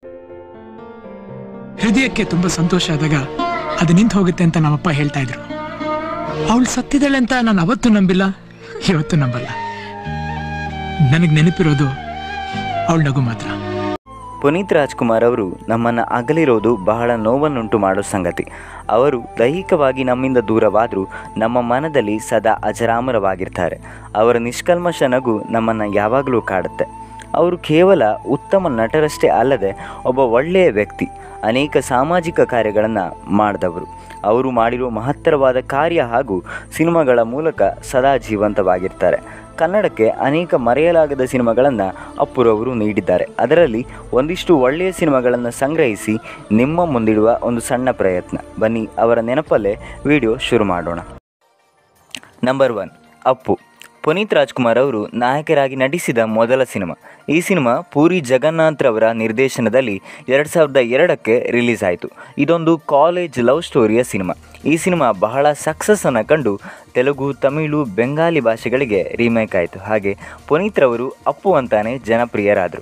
ಹೃದಯಕ್ಕೆ ತುಂಬಾ ಸಂತೋಷ ಆದಾಗ ಅದು ನಿಂತು ಹೋಗುತ್ತೆ ಅಂತ ನಮ್ಮಪ್ಪ ಹೇಳ್ತಾ ಇದ್ರು ಅವಳು ಸತ್ತಿದ್ದಾಳೆ ಅಂತ ನಾನು ಅವತ್ತು ನಂಬಿಲ್ಲ ಇವತ್ತು ನಂಬಲ್ಲ ನನಗೆ ನೆನಪಿರೋದು ಅವಳ ನಗು ಮಾತ್ರ ಪುನೀತ್ ರಾಜ್ಕುಮಾರ್ ಅವರು ನಮ್ಮನ್ನು ಅಗಲಿರೋದು ಬಹಳ ನೋವನ್ನುಂಟು ಮಾಡೋ ಸಂಗತಿ ಅವರು ದೈಹಿಕವಾಗಿ ನಮ್ಮಿಂದ ದೂರವಾದರೂ ನಮ್ಮ ಮನದಲ್ಲಿ ಸದಾ ಅಜರಾಮರವಾಗಿರ್ತಾರೆ ಅವರ ನಿಷ್ಕಲ್ಮಶ ನಗು ನಮ್ಮನ್ನು ಯಾವಾಗಲೂ ಕಾಡುತ್ತೆ ಅವರು ಕೇವಲ ಉತ್ತಮ ನಟರಷ್ಟೇ ಅಲ್ಲದೆ ಒಬ್ಬ ಒಳ್ಳೆಯ ವ್ಯಕ್ತಿ ಅನೇಕ ಸಾಮಾಜಿಕ ಕಾರ್ಯಗಳನ್ನು ಮಾಡಿದವರು ಅವರು ಮಾಡಿರುವ ಮಹತ್ತರವಾದ ಕಾರ್ಯ ಹಾಗೂ ಸಿನಿಮಾಗಳ ಮೂಲಕ ಸದಾ ಜೀವಂತವಾಗಿರ್ತಾರೆ ಕನ್ನಡಕ್ಕೆ ಅನೇಕ ಮರೆಯಲಾಗದ ಸಿನಿಮಾಗಳನ್ನು ಅಪ್ಪುರವರು ನೀಡಿದ್ದಾರೆ ಅದರಲ್ಲಿ ಒಂದಿಷ್ಟು ಒಳ್ಳೆಯ ಸಿನಿಮಾಗಳನ್ನು ಸಂಗ್ರಹಿಸಿ ನಿಮ್ಮ ಮುಂದಿಡುವ ಒಂದು ಸಣ್ಣ ಪ್ರಯತ್ನ ಬನ್ನಿ ಅವರ ನೆನಪಲ್ಲೇ ವಿಡಿಯೋ ಶುರು ಮಾಡೋಣ ನಂಬರ್ ಒನ್ ಅಪ್ಪು ಪುನೀತ್ ರಾಜ್ಕುಮಾರ್ ಅವರು ನಾಯಕರಾಗಿ ನಟಿಸಿದ ಮೊದಲ ಸಿನಿಮಾ ಈ ಸಿನಿಮಾ ಪೂರಿ ಜಗನ್ನಾಥ್ ರವರ ನಿರ್ದೇಶನದಲ್ಲಿ ಎರಡು ಸಾವಿರದ ಎರಡಕ್ಕೆ ರಿಲೀಸ್ ಆಯಿತು ಇದೊಂದು ಕಾಲೇಜ್ ಲವ್ ಸ್ಟೋರಿಯ ಸಿನಿಮಾ ಈ ಸಿನಿಮಾ ಬಹಳ ಸಕ್ಸಸ್ಸನ್ನು ಕಂಡು ತೆಲುಗು ತಮಿಳು ಬೆಂಗಾಲಿ ಭಾಷೆಗಳಿಗೆ ರೀಮೇಕ್ ಆಯಿತು ಹಾಗೆ ಪುನೀತ್ ರವರು ಅಪ್ಪು ಅಂತಾನೆ ಜನಪ್ರಿಯರಾದರು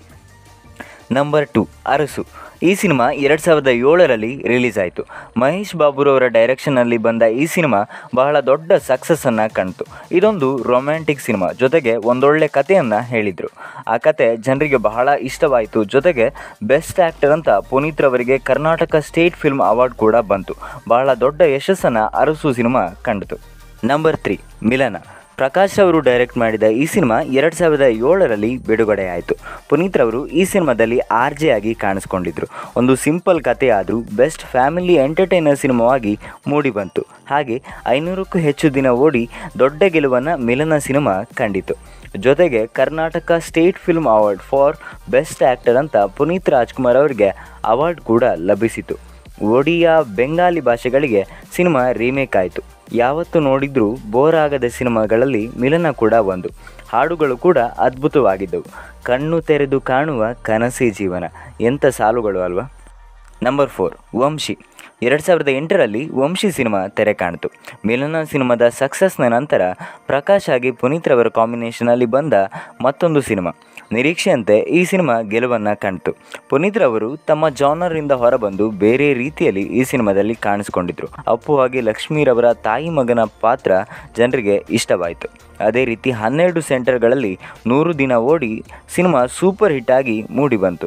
ನಂಬರ್ ಟು ಅರಸು ಈ ಸಿನಿಮಾ ಎರಡು ಸಾವಿರದ ಏಳರಲ್ಲಿ ರಿಲೀಸ್ ಆಯಿತು ಮಹೇಶ್ ಬಾಬುರವರ ಡೈರೆಕ್ಷನ್ನಲ್ಲಿ ಬಂದ ಈ ಸಿನಿಮಾ ಬಹಳ ದೊಡ್ಡ ಸಕ್ಸಸ್ಸನ್ನು ಕಾಣ್ತು ಇದೊಂದು ರೊಮ್ಯಾಂಟಿಕ್ ಸಿನಿಮಾ ಜೊತೆಗೆ ಒಂದೊಳ್ಳೆ ಕಥೆಯನ್ನು ಹೇಳಿದರು ಆ ಕತೆ ಜನರಿಗೆ ಬಹಳ ಇಷ್ಟವಾಯಿತು ಜೊತೆಗೆ ಬೆಸ್ಟ್ ಆ್ಯಕ್ಟರ್ ಅಂತ ಪುನೀತ್ ರವರಿಗೆ ಕರ್ನಾಟಕ ಸ್ಟೇಟ್ ಫಿಲ್ಮ್ ಅವಾರ್ಡ್ ಕೂಡ ಬಂತು ಬಹಳ ದೊಡ್ಡ ಯಶಸ್ಸನ್ನು ಅರಸು ಸಿನಿಮಾ ಕಂಡಿತು ನಂಬರ್ ತ್ರೀ ಮಿಲನ ಪ್ರಕಾಶ್ ಅವರು ಡೈರೆಕ್ಟ್ ಮಾಡಿದ ಈ ಸಿನಿಮಾ ಎರಡು ಸಾವಿರದ ಏಳರಲ್ಲಿ ಬಿಡುಗಡೆ ಆಯಿತು ಪುನೀತ್ ರವರು ಈ ಸಿನಿಮಾದಲ್ಲಿ ಆರ್ ಜೆ ಆಗಿ ಕಾಣಿಸ್ಕೊಂಡಿದ್ರು ಒಂದು ಸಿಂಪಲ್ ಕಥೆ ಆದರೂ ಬೆಸ್ಟ್ ಫ್ಯಾಮಿಲಿ ಎಂಟರ್ಟೈನರ್ ಸಿನಿಮಾವಾಗಿ ಮೂಡಿಬಂತು ಹಾಗೆ ಐನೂರಕ್ಕೂ ಹೆಚ್ಚು ದಿನ ಓಡಿ ದೊಡ್ಡ ಗೆಲುವನ್ನು ಮಿಲನ ಸಿನಿಮಾ ಕಂಡಿತು ಜೊತೆಗೆ Karnataka state film award for best actor ಅಂತ ಪುನೀತ್ ರಾಜ್ಕುಮಾರ್ ಅವರಿಗೆ ಅವಾರ್ಡ್ ಕೂಡ ಲಭಿಸಿತು ಒಡಿಯಾ ಬೆಂಗಾಲಿ ಭಾಷೆಗಳಿಗೆ ಸಿನಿಮಾ ರೀಮೇಕ್ ಆಯಿತು ಯಾವತ್ತು ನೋಡಿದ್ರೂ ಬೋರ್ ಆಗದ ಸಿನಿಮಾಗಳಲ್ಲಿ ಮಿಲನ ಕೂಡ ಒಂದು ಹಾಡುಗಳು ಕೂಡ ಅದ್ಭುತವಾಗಿದ್ದವು ಕಣ್ಣು ತೆರೆದು ಕಾಣುವ ಕನಸಿ ಜೀವನ ಎಂಥ ಸಾಲುಗಳು ಅಲ್ವಾ ನಂಬರ್ ಫೋರ್ ವಂಶಿ ಎರಡು ಸಾವಿರದ ಎಂಟರಲ್ಲಿ ವಂಶಿ ಸಿನಿಮಾ ತೆರೆ ಕಾಣಿತು ಮಿಲನ ಸಿನಿಮಾದ ಸಕ್ಸಸ್ನ ನಂತರ ಪ್ರಕಾಶ್ ಆಗಿ ಪುನೀತ್ ರವರ ಕಾಂಬಿನೇಷನಲ್ಲಿ ಬಂದ ಮತ್ತೊಂದು ಸಿನಿಮಾ ನಿರೀಕ್ಷೆಯಂತೆ ಈ ಸಿನಿಮಾ ಗೆಲುವನ್ನು ಕಾಣಿತು ಪುನೀತ್ ರವರು ತಮ್ಮ ಜಾನರಿಂದ ಹೊರಬಂದು ಬೇರೆ ರೀತಿಯಲ್ಲಿ ಈ ಸಿನಿಮಾದಲ್ಲಿ ಕಾಣಿಸಿಕೊಂಡಿದ್ರು ಅಪ್ಪು ಹಾಗೆ ಲಕ್ಷ್ಮೀರವರ ತಾಯಿ ಮಗನ ಪಾತ್ರ ಜನರಿಗೆ ಇಷ್ಟವಾಯಿತು ಅದೇ ರೀತಿ ಹನ್ನೆರಡು ಸೆಂಟರ್ಗಳಲ್ಲಿ ನೂರು ದಿನ ಓಡಿ ಸಿನಿಮಾ ಸೂಪರ್ ಹಿಟ್ ಆಗಿ ಮೂಡಿಬಂತು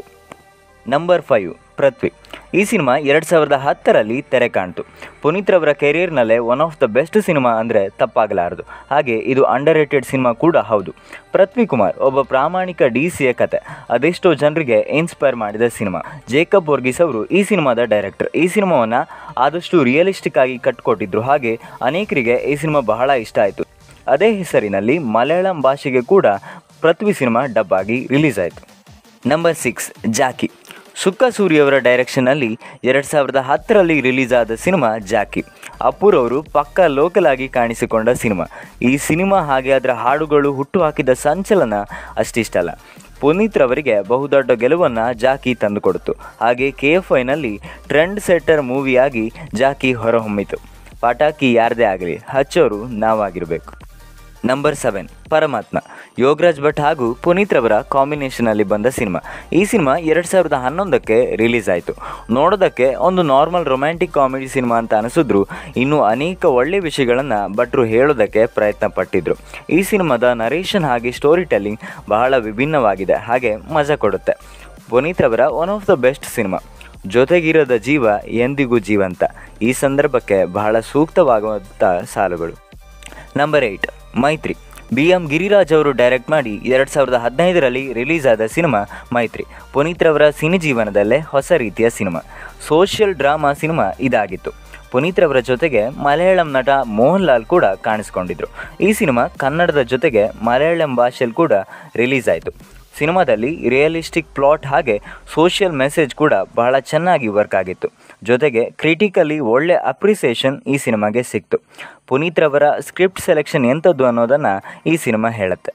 ನಂಬರ್ ಫೈವ್ ಪೃಥ್ವಿ ಈ ಸಿನಿಮಾ ಎರಡು ಸಾವಿರದ ಹತ್ತರಲ್ಲಿ ತೆರೆ ಕಾಣ್ತು ಪುನೀತ್ ರವರ ಕೆರಿಯರ್ನಲ್ಲೇ one of the best cinema ಅಂದರೆ ತಪ್ಪಾಗಲಾರದು ಹಾಗೆ ಇದು ಅಂಡರ್ ರೇಟೆಡ್ ಸಿನಿಮಾ ಕೂಡ ಹೌದು ಪೃಥ್ವಿ ಕುಮಾರ್ ಒಬ್ಬ ಪ್ರಾಮಾಣಿಕ ಡಿ ಸಿಯ ಕತೆ ಅದೆಷ್ಟೋ ಜನರಿಗೆ ಇನ್ಸ್ಪೈರ್ ಮಾಡಿದ ಸಿನಿಮಾ ಜೇಕಬ್ ವರ್ಗೀಸ್ ಅವರು ಈ ಸಿನಿಮಾದ ಡೈರೆಕ್ಟರ್ ಈ ಸಿನಿಮಾವನ್ನು ಆದಷ್ಟು ರಿಯಲಿಸ್ಟಿಕ್ ಆಗಿ ಕಟ್ಕೊಟ್ಟಿದ್ರು ಹಾಗೆ ಅನೇಕರಿಗೆ ಈ ಸಿನಿಮಾ ಬಹಳ ಇಷ್ಟ ಆಯಿತು ಅದೇ ಹೆಸರಿನಲ್ಲಿ ಮಲಯಾಳಂ ಭಾಷೆಗೆ ಕೂಡ ಪೃಥ್ವಿ ಸಿನಿಮಾ ಡಬ್ ಆಗಿ ರಿಲೀಸ್ ಆಯಿತು ನಂಬರ್ ಸಿಕ್ಸ್ ಜಾಕಿ ಸುಕ್ಕ ಸೂರಿಯವರ ಡೈರೆಕ್ಷನ್ನಲ್ಲಿ ಎರಡು ಸಾವಿರದ ಹತ್ತರಲ್ಲಿ ರಿಲೀಸ್ ಆದ ಸಿನಿಮಾ ಜಾಕಿ ಅಪ್ಪುರವರು ಪಕ್ಕ ಲೋಕಲ್ ಆಗಿ ಕಾಣಿಸಿಕೊಂಡ ಸಿನಿಮಾ ಈ ಸಿನಿಮಾ ಹಾಗೆ ಅದರ ಹಾಡುಗಳು ಹುಟ್ಟು ಹಾಕಿದ ಸಂಚಲನ ಅಷ್ಟಿಷ್ಟಲ್ಲ ಪುನೀತ್ ರವರಿಗೆ ಬಹುದೊಡ್ಡ ಗೆಲುವನ್ನು ಜಾಕಿ ತಂದುಕೊಡ್ತು ಹಾಗೆ ಕೆ ಎಫ್ ಐನಲ್ಲಿ ಟ್ರೆಂಡ್ ಸೆಟ್ಟರ್ ಮೂವಿಯಾಗಿ ಜಾಕಿ ಹೊರಹೊಮ್ಮಿತು ಪಟಾಕಿ ಯಾರದೇ ಆಗಲಿ ಹಚ್ಚೋರು ನಾವಾಗಿರಬೇಕು ನಂಬರ್ ಸೆವೆನ್ ಪರಮಾತ್ಮ ಯೋಗರಾಜ್ ಭಟ್ ಹಾಗೂ ಪುನೀತ್ ರವರ ಕಾಂಬಿನೇಷನಲ್ಲಿ ಬಂದ ಸಿನಿಮಾ ಈ ಸಿನಿಮಾ ಎರಡು ಸಾವಿರದ ಹನ್ನೊಂದಕ್ಕೆ ರಿಲೀಸ್ ಆಯಿತು ನೋಡೋದಕ್ಕೆ ಒಂದು ನಾರ್ಮಲ್ ರೊಮ್ಯಾಂಟಿಕ್ ಕಾಮಿಡಿ ಸಿನಿಮಾ ಅಂತ ಅನಿಸಿದ್ರು ಇನ್ನೂ ಅನೇಕ ಒಳ್ಳೆಯ ವಿಷಯಗಳನ್ನು ಭಟ್ರು ಹೇಳೋದಕ್ಕೆ ಪ್ರಯತ್ನ ಪಟ್ಟಿದ್ರು ಈ ಸಿನಿಮಾದ ನರೇಷನ್ ಹಾಗೆ ಸ್ಟೋರಿ ಟೆಲ್ಲಿಂಗ್ ಬಹಳ ವಿಭಿನ್ನವಾಗಿದೆ ಹಾಗೆ ಮಜಾ ಕೊಡುತ್ತೆ ಪುನೀತ್ ರವರ one of the best cinema ಜೊತೆಗಿರದ ಜೀವ ಎಂದಿಗೂ ಜೀವಂತ ಈ ಸಂದರ್ಭಕ್ಕೆ ಬಹಳ ಸೂಕ್ತವಾಗುವಂಥ ಸಾಲುಗಳು number eight Mythri B M Giriraj ಅವರು ಡೈರೆಕ್ಟ್ ಮಾಡಿ ಎರಡು ಸಾವಿರದ ಹದಿನೈದರಲ್ಲಿ ರಿಲೀಸ್ ಆದ ಸಿನಿಮಾ ಮೈತ್ರಿ ಪುನೀತ್ ರವರ ಸಿನಿ ಜೀವನದಲ್ಲೇ ಹೊಸ ರೀತಿಯ ಸಿನಿಮಾ ಸೋಷಿಯಲ್ ಡ್ರಾಮಾ ಸಿನಿಮಾ ಇದಾಗಿತ್ತು ಪುನೀತ್ ರವರ ಜೊತೆಗೆ ಮಲಯಾಳಂ ನಟ ಮೋಹನ್ ಲಾಲ್ ಕೂಡ ಕಾಣಿಸ್ಕೊಂಡಿದ್ರು ಈ ಸಿನಿಮಾ ಕನ್ನಡದ ಜೊತೆಗೆ ಮಲಯಾಳಂ ಭಾಷೆಯಲ್ಲಿ ಕೂಡ ರಿಲೀಸ್ ಆಯಿತು ಸಿನಿಮಾದಲ್ಲಿ ರಿಯಲಿಸ್ಟಿಕ್ ಪ್ಲಾಟ್ ಹಾಗೆ ಸೋಷಿಯಲ್ ಮೆಸೇಜ್ ಕೂಡ ಬಹಳ ಚೆನ್ನಾಗಿ ವರ್ಕ್ ಆಗಿತ್ತು ಜೊತೆಗೆ ಕ್ರಿಟಿಕಲಿ ಒಳ್ಳೆ ಅಪ್ರಿಸಿಯೇಷನ್ ಈ ಸಿನಿಮಾಗೆ ಸಿಕ್ತು ಪುನೀತ್ ರವರ ಸ್ಕ್ರಿಪ್ಟ್ ಸೆಲೆಕ್ಷನ್ ಎಂಥದ್ದು ಅನ್ನೋದನ್ನು ಈ ಸಿನಿಮಾ ಹೇಳುತ್ತೆ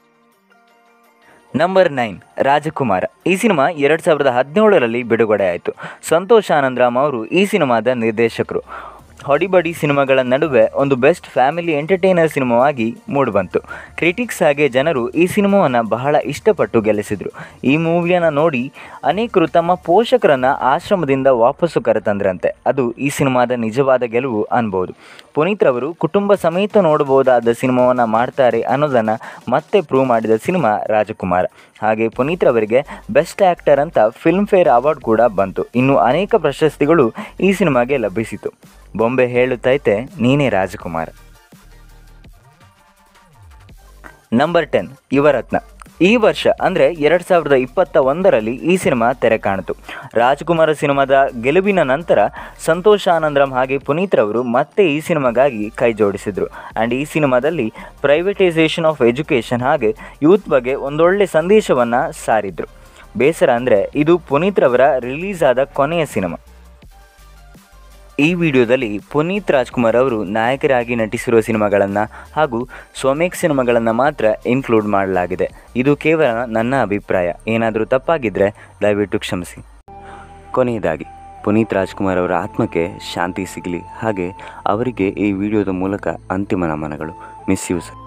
ನಂಬರ್ ನೈನ್ ರಾಜಕುಮಾರ ಈ ಸಿನಿಮಾ ಎರಡು ಸಾವಿರದ ಹದಿನೇಳರಲ್ಲಿ ಬಿಡುಗಡೆ ಆಯಿತು ಸಂತೋಷ್ ಆನಂದರಾಮ್ ಅವರು ಈ ಸಿನಿಮಾದ ನಿರ್ದೇಶಕರು ಹೊಡಿಬಡಿ ಸಿನಿಮಾಗಳ ನಡುವೆ ಒಂದು ಬೆಸ್ಟ್ ಫ್ಯಾಮಿಲಿ ಎಂಟರ್ಟೈನರ್ ಸಿನಿಮಾವಾಗಿ ಮೂಡಿಬಂತು ಕ್ರಿಟಿಕ್ಸ್ ಹಾಗೆ ಜನರು ಈ ಸಿನಿಮಾವನ್ನು ಬಹಳ ಇಷ್ಟಪಟ್ಟು ಗೆಲ್ಲಿಸಿದರು ಈ ಮೂವಿಯನ್ನು ನೋಡಿ ಅನೇಕರು ತಮ್ಮ ಪೋಷಕರನ್ನು ಆಶ್ರಮದಿಂದ ವಾಪಸ್ಸು ಕರೆತಂದ್ರಂತೆ ಅದು ಈ ಸಿನಿಮಾದ ನಿಜವಾದ ಗೆಲುವು ಅನ್ಬೋದು ಪುನೀತ್ ರವರು ಕುಟುಂಬ ಸಮೇತ ನೋಡಬಹುದಾದ ಸಿನಿಮಾವನ್ನು ಮಾಡ್ತಾರೆ ಅನ್ನೋದನ್ನು ಮತ್ತೆ ಪ್ರೂವ್ ಮಾಡಿದ ಸಿನಿಮಾ ರಾಜಕುಮಾರ ಹಾಗೆ ಪುನೀತ್ ರವರಿಗೆ ಬೆಸ್ಟ್ ಆ್ಯಕ್ಟರ್ ಅಂತ ಫಿಲ್ಮ್ ಫೇರ್ ಅವಾರ್ಡ್ ಕೂಡ ಬಂತು ಇನ್ನು ಅನೇಕ ಪ್ರಶಸ್ತಿಗಳು ಈ ಸಿನಿಮಾಗೆ ಲಭಿಸಿತು ಬೊಂಬೆ ಹೇಳುತ್ತೈತೆ ನೀನೇ ರಾಜಕುಮಾರ ನಂಬರ್ ಟೆನ್ ಯುವರತ್ನ ಈ ವರ್ಷ ಅಂದರೆ ಎರಡು ಸಾವಿರದ ಇಪ್ಪತ್ತ ಒಂದರಲ್ಲಿ ಈ ಸಿನಿಮಾ ತೆರೆ ಕಾಣಿತು ರಾಜಕುಮಾರ ಸಿನಿಮಾದ ಗೆಲುವಿನ ನಂತರ ಸಂತೋಷ್ ಆನಂದ್ರಂ ಹಾಗೆ ಪುನೀತ್ ರವರು ಮತ್ತೆ ಈ ಸಿನಿಮಾಗಾಗಿ ಕೈ ಜೋಡಿಸಿದರು ಆ್ಯಂಡ್ ಈ ಸಿನಿಮಾದಲ್ಲಿ ಪ್ರೈವೇಟೈಸೇಷನ್ ಆಫ್ ಎಜುಕೇಷನ್ ಹಾಗೆ ಯೂತ್ ಬಗ್ಗೆ ಒಂದೊಳ್ಳೆ ಸಂದೇಶವನ್ನು ಸಾರಿದ್ರು ಬೇಸರ ಅಂದರೆ ಇದು ಪುನೀತ್ ರವರ ರಿಲೀಸ್ ಆದ ಕೊನೆಯ ಸಿನಿಮಾ ಈ ವಿಡಿಯೋದಲ್ಲಿ ಪುನೀತ್ ರಾಜ್ಕುಮಾರ್ ಅವರು ನಾಯಕರಾಗಿ ನಟಿಸಿರುವ ಸಿನಿಮಾಗಳನ್ನು ಹಾಗೂ ಸ್ವಮೇಕ್ ಸಿನಿಮಾಗಳನ್ನು ಮಾತ್ರ ಇನ್ಕ್ಲೂಡ್ ಮಾಡಲಾಗಿದೆ ಇದು ಕೇವಲ ನನ್ನ ಅಭಿಪ್ರಾಯ ಏನಾದರೂ ತಪ್ಪಾಗಿದ್ದರೆ ದಯವಿಟ್ಟು ಕ್ಷಮಿಸಿ ಕೊನೆಯದಾಗಿ ಪುನೀತ್ ರಾಜ್ಕುಮಾರ್ ಅವರ ಆತ್ಮಕ್ಕೆ ಶಾಂತಿ ಸಿಗಲಿ ಹಾಗೆ ಅವರಿಗೆ ಈ ವಿಡಿಯೋದ ಮೂಲಕ ಅಂತಿಮ ನಮನಗಳು ಮಿಸ್ ಯು ಸರ್